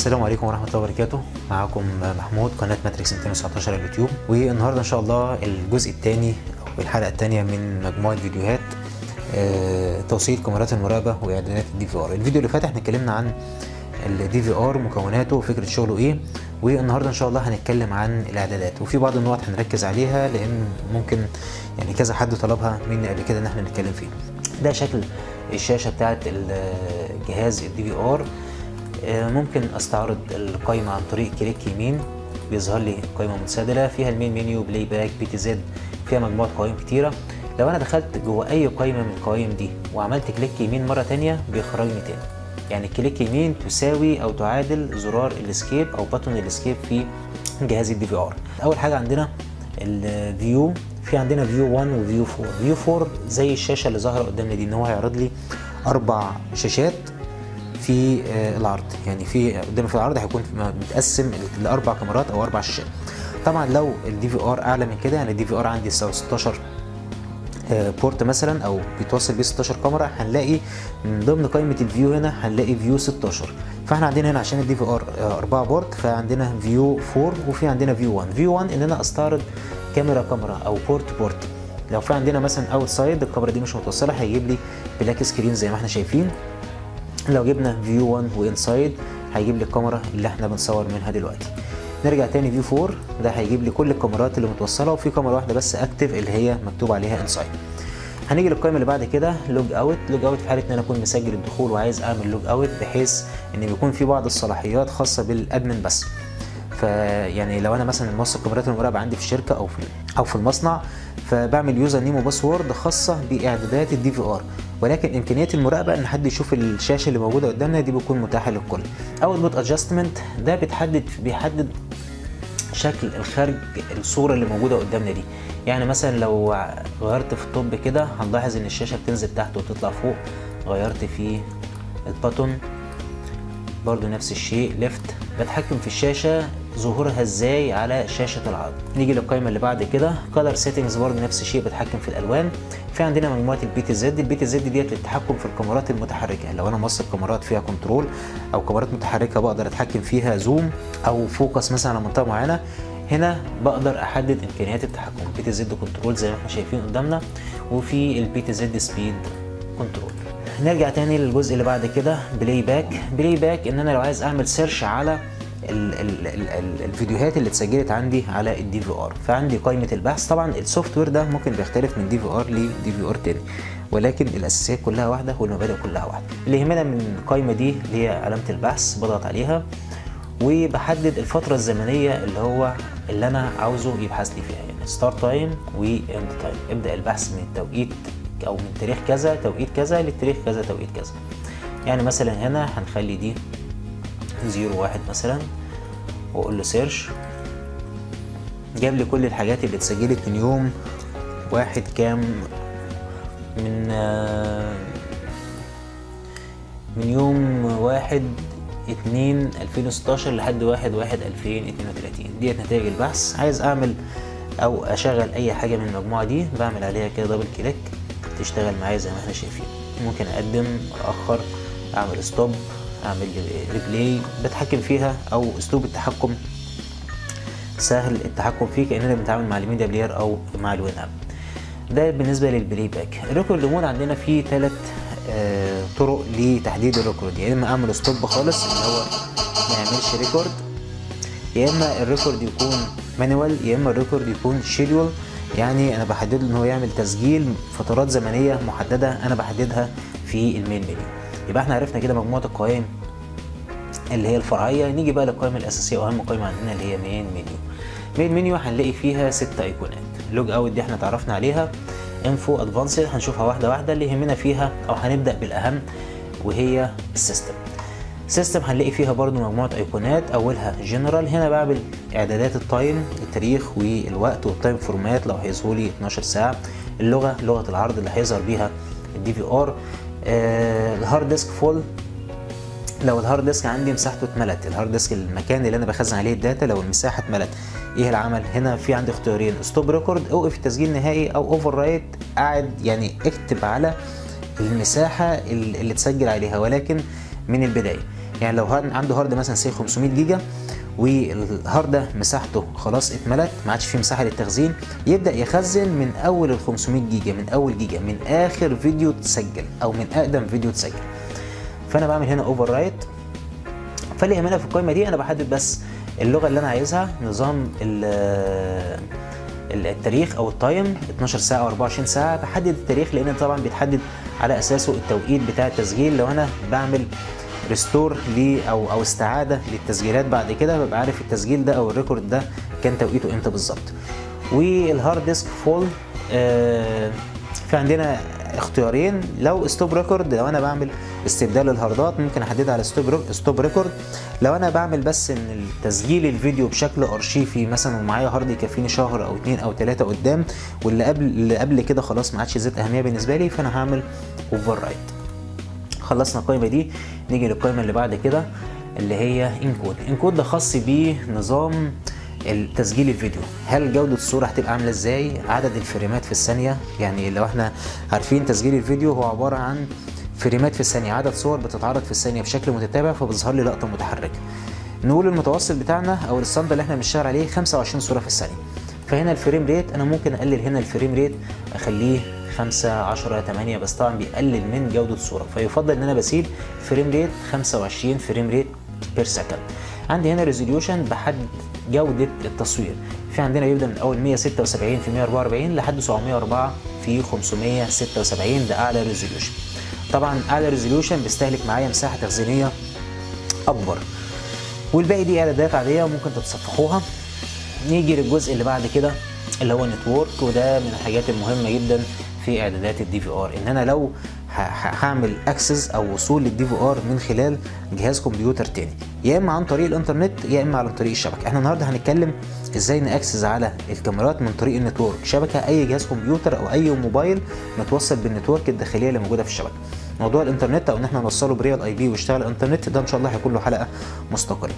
السلام عليكم ورحمة الله وبركاته معاكم محمود قناة ماتريكس 219 على اليوتيوب والنهاردة إن شاء الله الجزء الثاني أو الحلقة الثانية من مجموعة فيديوهات آه، توصيل كاميرات المراقبة وإعدادات الدي في ار الفيديو اللي فات احنا اتكلمنا عن الدي في ار مكوناته وفكرة شغله ايه والنهارده ان شاء الله هنتكلم عن الاعدادات وفي بعض النقط هنركز عليها لان ممكن يعني كذا حد طلبها مني قبل كده ان احنا نتكلم فيه ده شكل الشاشة بتاعت الجهاز الدي في ار آه، ممكن استعرض القائمة عن طريق كليك يمين بيظهر لي قائمة متسادلة فيها المين منيو بلاي باك بي تي زد فيها مجموعة قوائم كتيرة لو انا دخلت جوه اي قائمة من القوائم دي وعملت كليك يمين مرة تانية بيخرجني تاني يعني كليك يمين تساوي او تعادل زرار الاسكيب او باتون الاسكيب في جهاز الدي في ار اول حاجة عندنا الفيو في عندنا فيو 1 وفيو 4 فيو 4 زي الشاشة اللي ظاهرة قدامنا دي ان هو هيعرض لي اربع شاشات في آه، العرض يعني في قدامي في العرض هيكون متقسم لاربع كاميرات او اربع شاشات طبعا لو الدي في ار اعلى من كده يعني الدي في ار عندي 16 آه، بورت مثلا او بيتوصل بيه 16 كاميرا هنلاقي من ضمن قائمه الفيو هنا هنلاقي فيو 16 فاحنا عندنا هنا عشان الدي في ار 4 بورت فعندنا فيو 4 وفي عندنا فيو 1 فيو 1 ان انا استعرض كاميرا كاميرا او بورت بورت لو في عندنا مثلا اوت سايد الكاميرا دي مش متوصله هيجيب لي بلاك سكرين زي ما احنا شايفين لو جبنا فيو 1 وانسايد هيجيب لي الكاميرا اللي احنا بنصور منها دلوقتي نرجع تاني فيو 4 ده هيجيب لي كل الكاميرات اللي متوصله وفي كاميرا واحده بس اكتف اللي هي مكتوب عليها انسايد هنيجي للقائمه اللي بعد كده لوج اوت لوج اوت في حاله ان انا اكون مسجل الدخول وعايز اعمل لوج اوت بحيث ان بيكون في بعض الصلاحيات خاصه بالادمن بس فيعني لو انا مثلا موثق كاميرات المراقبه عندي في الشركه او في او في المصنع فبعمل يوزر نيم وباسورد خاصه باعدادات الدي في ار ولكن امكانيه المراقبه ان حد يشوف الشاشه اللي موجوده قدامنا دي بتكون متاحه للكل اوتبوت ادجستمنت ده بتحدد بيحدد شكل الخارج الصوره اللي موجوده قدامنا دي يعني مثلا لو غيرت في الطب كده هنلاحظ ان الشاشه بتنزل تحت وتطلع فوق غيرت في الباتون برضو نفس الشيء ليفت بتحكم في الشاشه ظهورها ازاي على شاشه العرض نيجي للقائمه اللي بعد كده كلر سيتنجز برضو نفس الشيء بتحكم في الالوان في عندنا مجموعه البي تي زد البي تي زد ديت للتحكم في الكاميرات المتحركه لو انا موصل كاميرات فيها كنترول او كاميرات متحركه بقدر اتحكم فيها زوم او فوكس مثلا على منطقه معينه هنا بقدر احدد امكانيات التحكم بي تي زد كنترول زي ما احنا شايفين قدامنا وفي البي تي زد سبيد كنترول نرجع تاني للجزء اللي بعد كده بلاي باك بلاي باك ان انا لو عايز اعمل سيرش على ال ال ال ال الفيديوهات اللي اتسجلت عندي على الدي في ار فعندي قائمه البحث طبعا السوفت وير ده ممكن بيختلف من دي في ار لدي في ار تاني ولكن الاساسيات كلها واحده والمبادئ كلها واحده اللي يهمنا من القائمه دي اللي هي علامه البحث بضغط عليها وبحدد الفتره الزمنيه اللي هو اللي انا عاوزه يبحث لي فيها يعني ستارت تايم واند تايم ابدا البحث من التوقيت او من تاريخ كذا توقيت كذا للتاريخ كذا توقيت كذا يعني مثلا هنا هنخلي دي زيرو واحد مثلا واقول له سيرش جاب لي كل الحاجات اللي اتسجلت من يوم واحد كام من آه، من يوم واحد اتنين الفين وستاشر لحد واحد واحد الفين اتنين وتلاتين ديت نتائج البحث عايز اعمل او اشغل اي حاجة من المجموعة دي بعمل عليها كده دبل كليك تشتغل معايا زي ما احنا شايفين ممكن اقدم اخر اعمل ستوب اعمل ريبلاي بتحكم فيها او اسلوب التحكم سهل التحكم فيه كاننا بنتعامل مع الميديا بلاير او مع الوين اب ده بالنسبه للبلاي باك الريكورد مود عندنا فيه ثلاث آه طرق لتحديد الريكورد يا اما اعمل ستوب خالص اللي هو ما يعملش ريكورد يا اما الريكورد يكون مانوال يا اما الريكورد يكون شيدول يعني انا بحدد له ان هو يعمل تسجيل فترات زمنيه محدده انا بحددها في المين منيو يبقى احنا عرفنا كده مجموعه القوائم اللي هي الفرعيه نيجي بقى للقائمه الاساسيه واهم قائمه عندنا اللي هي مين منيو مين منيو هنلاقي فيها ست ايقونات لوج اوت دي احنا اتعرفنا عليها انفو ادفانسد هنشوفها واحده واحده اللي يهمنا فيها او هنبدا بالاهم وهي السيستم سيستم هنلاقي فيها برضو مجموعة ايقونات اولها جنرال هنا بعمل اعدادات التايم التاريخ والوقت والتايم فورمات لو هيظهر لي 12 ساعة اللغة لغة العرض اللي هيظهر بيها الدي في ار الهارد ديسك فول لو الهارد ديسك عندي مساحته اتملت الهارد ديسك المكان اللي انا بخزن عليه الداتا لو المساحه اتملت ايه العمل هنا في عندي اختيارين ستوب ريكورد اوقف التسجيل نهائي او اوفر رايت قاعد يعني اكتب على المساحه اللي تسجل عليها ولكن من البدايه يعني لو هارد عنده هارد مثلا سي 500 جيجا والهارد ده مساحته خلاص اتملت ما عادش فيه مساحه للتخزين يبدا يخزن من اول ال 500 جيجا من اول جيجا من اخر فيديو تسجل او من اقدم فيديو تسجل فانا بعمل هنا اوفر رايت فاللي يهمنا في القائمه دي انا بحدد بس اللغه اللي انا عايزها نظام التاريخ او التايم 12 ساعه او 24 ساعه بحدد التاريخ لان طبعا بيتحدد على اساسه التوقيت بتاع التسجيل لو انا بعمل ريستور لي او او استعاده للتسجيلات بعد كده ببقى عارف التسجيل ده او الريكورد ده كان توقيته امتى بالظبط والهارد ديسك فول آه في عندنا اختيارين لو ستوب ريكورد لو انا بعمل استبدال الهاردات ممكن احددها على ستوب ستوب ريكورد لو انا بعمل بس ان التسجيل الفيديو بشكل ارشيفي مثلا ومعايا هارد يكفيني شهر او اتنين او تلاته قدام واللي قبل اللي قبل كده خلاص ما عادش ذات اهميه بالنسبه لي فانا هعمل اوفر رايت خلصنا القائمه دي نيجي للقائمه اللي بعد كده اللي هي انكود انكود ده خاص بنظام التسجيل الفيديو هل جودة الصورة هتبقى عاملة ازاي عدد الفريمات في الثانية يعني لو احنا عارفين تسجيل الفيديو هو عبارة عن فريمات في الثانية عدد صور بتتعرض في الثانية بشكل متتابع فبيظهر لي لقطة متحركة نقول المتوسط بتاعنا او الستاندرد اللي احنا بنشتغل عليه 25 صورة في الثانية فهنا الفريم ريت انا ممكن اقلل هنا الفريم ريت اخليه 5 10 8 بس طبعا بيقلل من جودة الصورة فيفضل ان انا بسيب فريم ريت 25 فريم ريت بير سكند عندي هنا ريزوليوشن بحدد جودة التصوير في عندنا بيبدأ من أول 176 في 144 لحد 704 في 576 ده أعلى ريزوليوشن طبعا أعلى ريزوليوشن بيستهلك معايا مساحة تخزينية أكبر والباقي دي إعدادات عادية وممكن تتصفحوها نيجي للجزء اللي بعد كده اللي هو نتورك وده من الحاجات المهمة جدا في اعدادات الدي في ار ان انا لو هعمل اكسس او وصول للدي في ار من خلال جهاز كمبيوتر تاني يا اما عن طريق الانترنت يا اما عن طريق الشبكه احنا النهارده هنتكلم ازاي ناكسس على الكاميرات من طريق النتورك شبكه اي جهاز كمبيوتر او اي موبايل متوصل بالنتورك الداخليه اللي موجوده في الشبكه موضوع الانترنت او ان احنا نوصله بريال اي بي ويشتغل الانترنت ده ان شاء الله هيكون له حلقه مستقله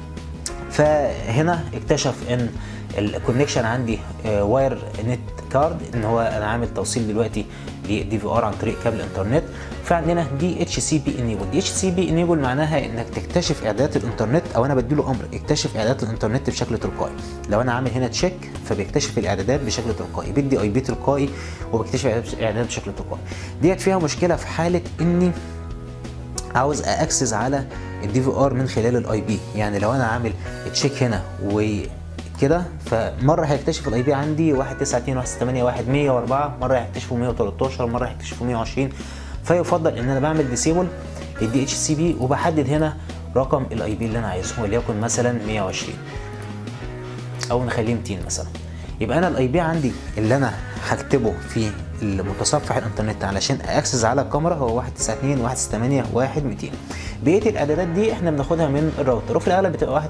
فهنا اكتشف ان الكونكشن عندي واير نت كارد ان هو انا عامل توصيل دلوقتي للدي في ار عن طريق كابل انترنت فعندنا دي اتش سي بي انيبل دي اتش سي بي انيبل معناها انك تكتشف اعدادات الانترنت او انا بديله امر اكتشف اعدادات الانترنت بشكل تلقائي لو انا عامل هنا تشيك فبيكتشف الاعدادات بشكل تلقائي بدي اي بي تلقائي وبكتشف اعدادات بشكل تلقائي ديت فيها مشكله في حاله اني عاوز اكسس على الدي في ار من خلال الاي بي يعني لو انا عامل تشيك هنا و كده فمره هيكتشف الاي بي عندي 192.168.1.104 مره هيكتشفه 113 مره هيكتشفه 120 فيفضل ان انا بعمل ديسيبل الدي اتش سي بي وبحدد هنا رقم الاي بي اللي انا عايزه وليكن مثلا 120 او نخليه 200 مثلا يبقى انا الاي بي عندي اللي انا هكتبه في المتصفح الانترنت علشان اكسس على الكاميرا هو 192 168 1 200 بقيه الاعدادات دي احنا بناخدها من الراوتر وفي الاغلب بتبقى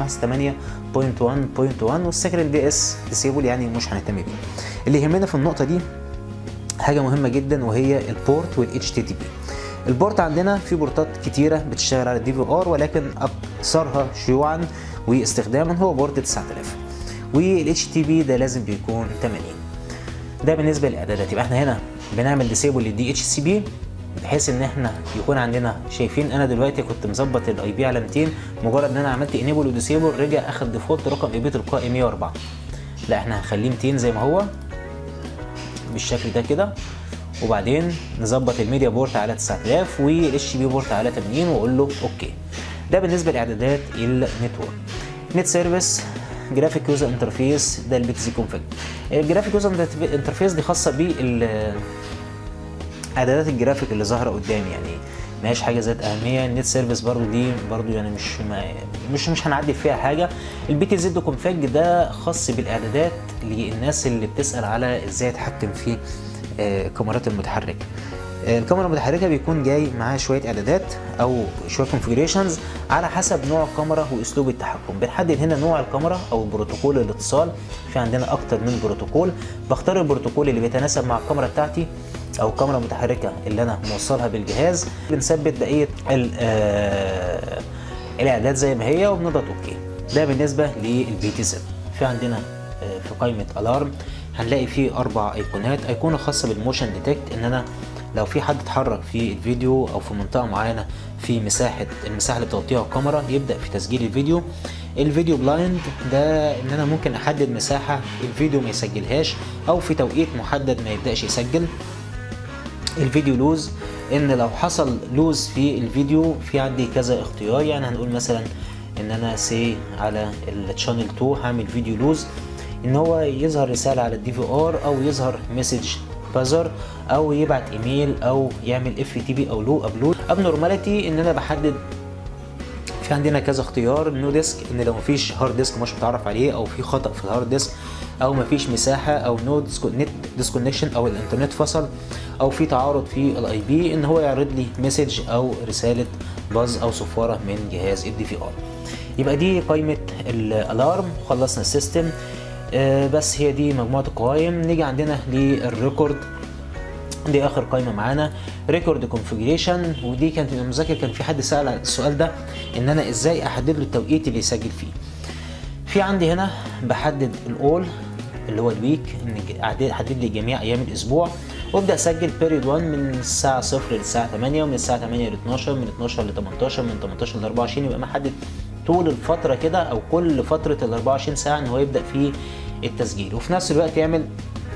192 168.1.1 والسكر البي اس ديسيبل يعني مش هنهتم بيه اللي يهمنا في النقطه دي حاجه مهمه جدا وهي البورت والاتش تي تي بي البورت عندنا في بورتات كتيره بتشتغل على الدي في ار ولكن اكثرها شيوعا واستخداما هو بورت 9000 والاتش تي بي ده لازم بيكون 80 ده بالنسبه للاعدادات يبقى احنا هنا بنعمل ديسيبل للدي اتش سي بي بحيث ان احنا يكون عندنا شايفين انا دلوقتي كنت مظبط الاي بي على 200 مجرد ان انا عملت انيبل وديسيبل رجع اخد ديفولت رقم اي بي تلقائي 104 لا احنا هنخليه 200 زي ما هو بالشكل ده كده وبعدين نظبط الميديا بورت على 9000 والاتش بي بورت على 80 واقول له اوكي ده بالنسبه لاعدادات النتورك نت سيرفيس جرافيك يوزر انترفيس ده البي تي سي كونفج الجرافيك يوزر انترفيس دي خاصه بال اعدادات الجرافيك اللي ظاهره قدامي يعني ماهيش حاجه ذات اهميه النت سيرفيس برضو دي برضو يعني مش ما مش مش هنعدل فيها حاجه البي تي زد كونفج ده خاص بالاعدادات للناس اللي بتسال على ازاي اتحكم في الكاميرات المتحركه الكاميرا المتحركه بيكون جاي معاها شويه اعدادات او شويه كونفيجريشنز على حسب نوع الكاميرا واسلوب التحكم بنحدد هنا نوع الكاميرا او بروتوكول الاتصال في عندنا اكتر من بروتوكول بختار البروتوكول اللي بيتناسب مع الكاميرا بتاعتي او الكاميرا المتحركه اللي انا موصلها بالجهاز بنثبت بقيه الاعداد زي ما هي وبنضغط اوكي ده بالنسبه للبي تي زد في عندنا في قائمه الارم هنلاقي فيه اربع ايقونات ايقونه خاصه بالموشن ديتكت ان انا لو في حد اتحرك في الفيديو او في منطقه معينه في مساحه المساحه اللي بتغطيها الكاميرا يبدا في تسجيل الفيديو الفيديو بلايند ده ان انا ممكن احدد مساحه الفيديو ما يسجلهاش او في توقيت محدد ما يبداش يسجل الفيديو لوز ان لو حصل لوز في الفيديو في عندي كذا اختيار يعني هنقول مثلا ان انا سي على الشانل 2 هعمل فيديو لوز ان هو يظهر رساله على الدي في ار او يظهر مسج بازر او يبعت ايميل او يعمل اف تي بي او لو ابلود اب نورماليتي ان انا بحدد في عندنا كذا اختيار نو ديسك ان لو مفيش هارد ديسك مش متعرف عليه او في خطا في الهارد ديسك او مفيش مساحه او نو نت ديسكونكشن او الانترنت فصل او في تعارض في الاي بي ان هو يعرض لي مسج او رساله باز او صفاره من جهاز الدي في ار يبقى دي قائمه الالارم خلصنا السيستم آه بس هي دي مجموعه القوائم نيجي عندنا للريكورد دي اخر قائمه معانا ريكورد كونفيجريشن ودي كانت في المذاكره كان في حد سال على السؤال ده ان انا ازاي احدد له التوقيت اللي يسجل فيه في عندي هنا بحدد الاول اللي هو الويك ان احدد لي جميع ايام الاسبوع وابدا اسجل بيريود 1 من الساعه 0 للساعه 8 ومن الساعه 8 ل 12 من 12 ل 18 من 18 ل 24 يبقى محدد طول الفتره كده او كل فتره ال 24 ساعه ان هو يبدا في التسجيل وفي نفس الوقت يعمل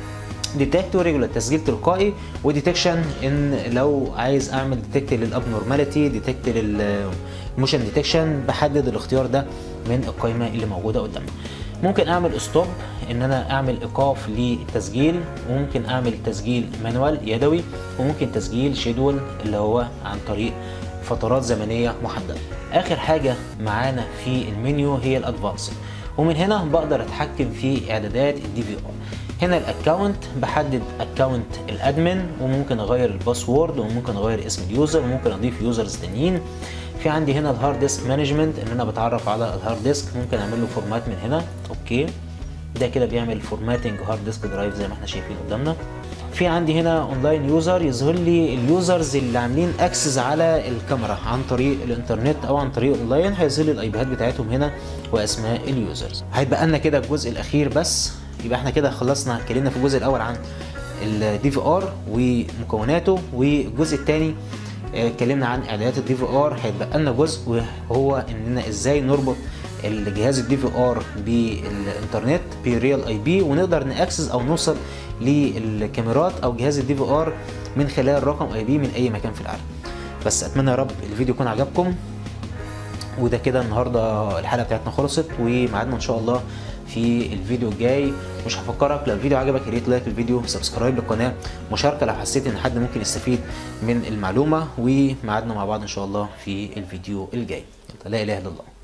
ديتكت وريجولار تسجيل تلقائي وديتكشن ان لو عايز اعمل ديتكت للاب نورماليتي ديتكت للموشن ديتكشن بحدد الاختيار ده من القائمه اللي موجوده قدامنا ممكن اعمل ستوب ان انا اعمل ايقاف للتسجيل وممكن اعمل تسجيل مانوال يدوي وممكن تسجيل شيدول اللي هو عن طريق فترات زمنيه محدده اخر حاجه معانا في المنيو هي الادفانس ومن هنا بقدر اتحكم في اعدادات الدي في ار هنا الاكونت بحدد اكونت الادمن وممكن اغير الباسورد وممكن اغير اسم اليوزر وممكن اضيف يوزرز تانيين في عندي هنا الهارد ديسك مانجمنت ان انا بتعرف على الهارد ديسك ممكن اعمل له فورمات من هنا اوكي ده كده بيعمل فورماتنج هارد ديسك درايف زي ما احنا شايفين قدامنا في عندي هنا اونلاين يوزر يظهر لي اليوزرز اللي عاملين اكسس على الكاميرا عن طريق الانترنت او عن طريق اونلاين هيظهر لي الاي بيهات بتاعتهم هنا واسماء اليوزرز هيبقى لنا كده الجزء الاخير بس يبقى احنا كده خلصنا اتكلمنا في الجزء الاول عن الدي في ار ومكوناته والجزء الثاني اتكلمنا عن اعدادات الدي في ار هيتبقى لنا جزء وهو اننا ازاي نربط الجهاز الدي في ار بالانترنت بريال اي بي ونقدر ناكسس او نوصل للكاميرات او جهاز الدي في ار من خلال رقم اي بي من اي مكان في العالم بس اتمنى يا رب الفيديو يكون عجبكم وده كده النهارده الحلقه بتاعتنا خلصت وميعادنا ان شاء الله في الفيديو الجاي مش هفكرك لو الفيديو عجبك يا ريت لايك الفيديو سبسكرايب للقناه مشاركه لو حسيت ان حد ممكن يستفيد من المعلومه وميعادنا مع بعض ان شاء الله في الفيديو الجاي لا اله الا الله